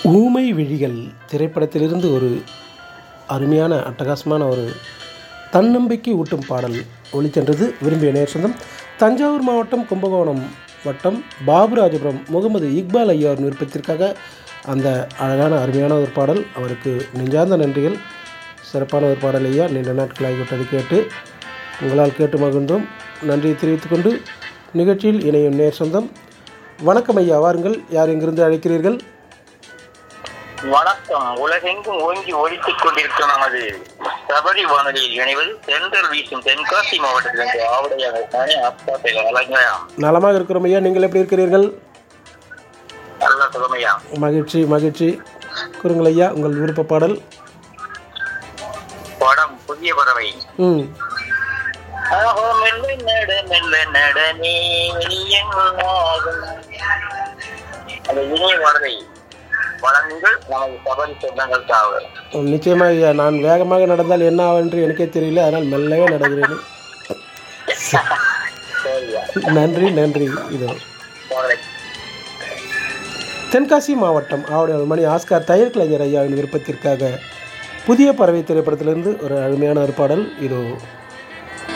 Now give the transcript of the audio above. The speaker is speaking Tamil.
ஊமை விழிகள் திரைப்படத்திலிருந்து ஒரு அருமையான அட்டகாசமான ஒரு தன்னம்பிக்கை ஊட்டும் பாடல் ஒளிச்சென்றது விரும்பிய நேர் சொந்தம் தஞ்சாவூர் மாவட்டம் கும்பகோணம் வட்டம் பாபுராஜபுரம் முகமது இக்பால் ஐயாவின் விருப்பத்திற்காக அந்த அழகான அருமையான ஒரு பாடல் அவருக்கு நெஞ்சார்ந்த நன்றிகள் சிறப்பான ஒரு பாடல் ஐயா நீண்ட நாட்களாகிவிட்டது கேட்டு உங்களால் கேட்டு மகிழ்ந்தோம் நன்றியை தெரிவித்துக்கொண்டு நிகழ்ச்சியில் இணையும் நேர் சொந்தம் வணக்கம் ஐயா வாருங்கள் யார் எங்கிருந்து அழைக்கிறீர்கள் வணக்கம் உலகெங்கும் ஓங்கி ஒழித்துக் கொண்டிருக்கும் நமது சபரி வானொலியில் இணைவது தென்றல் வீசும் தென்காசி மாவட்டத்திலிருந்து ஆவுடையாக தானே அப்பா அலங்கயா நலமாக இருக்கிறோம் ஐயா நீங்கள் எப்படி இருக்கிறீர்கள் நல்ல சுகமையா மகிழ்ச்சி மகிழ்ச்சி கூறுங்கள் ஐயா உங்கள் விருப்ப பாடல் படம் புதிய பறவை ம் ஆஹோ மெல்ல நட மெல்ல நட நீ என்னாகும் அந்த இனிய பாடலை வழங்குங்கள் நமது சபரி சொந்தங்கள் தாவல் நிச்சயமாக ஐயா நான் வேகமாக நடந்தால் என்ன ஆகும் என்று எனக்கே தெரியல அதனால் மெல்லவே நடக்கிறேன் சரியா நன்றி நன்றி இதோ பாடலை தென்காசி மாவட்டம் ஆவுடைய மணி ஆஸ்கார் தையல் கலைஞர் ஐயாவின் விருப்பத்திற்காக புதிய பறவை திரைப்படத்திலிருந்து ஒரு அருமையான ஒரு பாடல் இதோ